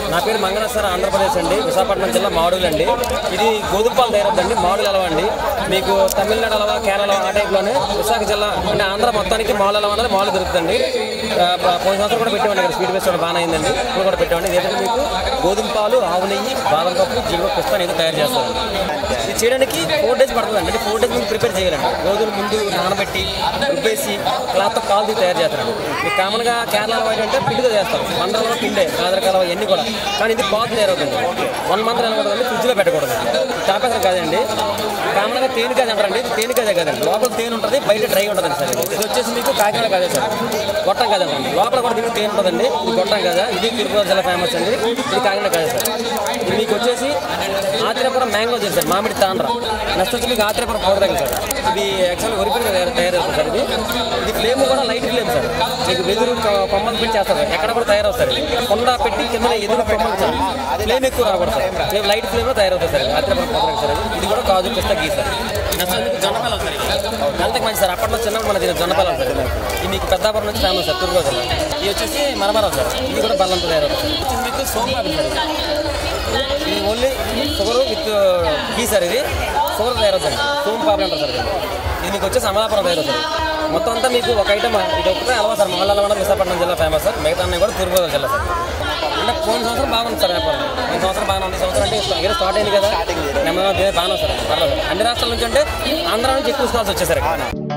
నా పేరు మంగళేశ్వర ఆంధ్రప్రదేశ్ అండి విశాఖపట్నం జిల్లా మాడుగులు అండి ఇది గోధుమ పాలు తయారవుతుందండి మాడుగులు అలవా అండి మీకు తమిళనాడు అలవా కేరళ ఆ టైప్లోనే విశాఖ జిల్లా అంటే ఆంధ్ర మొత్తానికి మాలు అలవా అనేది మాలు దొరుకుతుంది ఆ, ప- పోయిన సంవత్సరం కూడా పెట్టామండి ఇక్కడ స్వీట్ ఫెస్టివల్ బాగానే అయిందండి ఇప్పుడు కూడా పెట్టామండి ఇది ఏంటంటే మీకు గోధుమ పాలు ఆవు నెయ్యి బాదం పప్పు జీడిపప్పు పిస్తా అనేది తయారు చేస్తారండి ఇది చేయడానికి ఫోర్ డేస్ పడుతుందండి అంటే ఫోర్ డేస్ ముందు ప్రిపేర్ చేయాలండి గోధుమలు ముందు నానబెట్టి రుబ్బేసి క్లాత్తో పాలు తయారు చేస్తారండి మీకు కామన్గా కేరళలో ఏంటంటే పిండితో చేస్తారు మందరంలో పిండే కాదరకాల ఇవన్నీ కూడా కానీ ఇది పాలు తయారవుతుంది వన్ మంత్ అనకూడదండి ఫ్రిడ్జ్లో పెట్టకూడదు తాపేసం కాదండి కామన్గా తేనెకాయ అంటారండి ఇది తేనెకాయ కాదండి లోపల తేనె ఉంటుంది బయట డ్రై ఉంటుంది సార్ ఇది ఇది వచ్చేసి మీకు కాకినాడ కాదే సార్ గొట్టం కాదండి లోపల కూడా దీనికి తేనె ఉంటుందండి ఇది గొట్టం కాదా ఇది తిరుపతి జిల్లా ఫేమస్ అండి ఇది కాకినాడ కాదే సార్ ఇది మీకు వచ్చేసి ఆత్రేపురం మ్యాంగో చేశారు సార్ మామిడి తాండ్ర నెక్స్ట్ వచ్చి మీకు ఆత్రేపురం పౌడర్ దగ్గర సార్ ఇది యాక్చువల్ ఒరిపిన తయారవుతుంది సార్ ఇది ఇది ఫ్లేమ్ కూడా లైట్ ఫ్లేమ్ సార్ మీకు వెదురు కొ- కొమ్మలు పెట్టి చేస్తారు సార్. ఎక్కడ కూడా తయారవుతారు కొండ పెట్టి కింద ఎదురు కొమ్మలు సార్ ఫ్లేమ్ ఎక్కువ రాకూడదు సార్ ఫ్లేమ్ లైట్ ఫ్లేమ్ తయారవుతుంది సార్ ఆత్రేపురం పౌడర్ సార్ ఇది. ఇది కూడా కాజు పిస్తా గీ సార్ నెక్స్ట్ మీకు జొన్న పిల్లలు సార్ హెల్త్కి మంచి సార్ అప్పట్లో చిన్నప్పుడు మన జొన్న పిల్లలు సార్ ఇది మీకు పెద్దాపురం నుంచి ఫేమస్ సార్ తూర్పు జిల్లా ఇది వచ్చేసి మరమరం సార్ ఇది కూడా బెల్లంతో తయారవుతుంది సార్ ఇది మీకు సోంపాపి సార్ ఇది. ఇది only sugar with ghee sir ఇది షుగర్ తయారవుతుంది సోమ్ పాపడి అంటారు సార్ ఇది. ఇది మీకు వచ్చేసి అమలాపురం తయారవుతుంది మొత్తం అంతా మీకు ఒక ఐటమ్ ఇది ఒకటే అలవా సార్ మహాలవడ విశాఖపట్నం జిల్లా ఫేమస్ సార్ మిగతా అన్నీ కూడా తూర్పుగోదావరి జిల్లా సార్ అంటే పోయిన సంవత్సరం బాగుంది సార్ వ్యాపారం పోయిన సంవత్సరం బాగానే ఉంది ఈ సంవత్సరం అంటే ఇక్కడ స్టార్ట్ అయింది కదా నెమ్మదిగా బాగానే ఉంది సార్ పర్లేదు సార్. అన్ని రాష్ట్రాల నుంచి అంటే ఆంధ్ర నుంచి ఎక్కువ తీసుకోవాల్సి వచ్చేసారు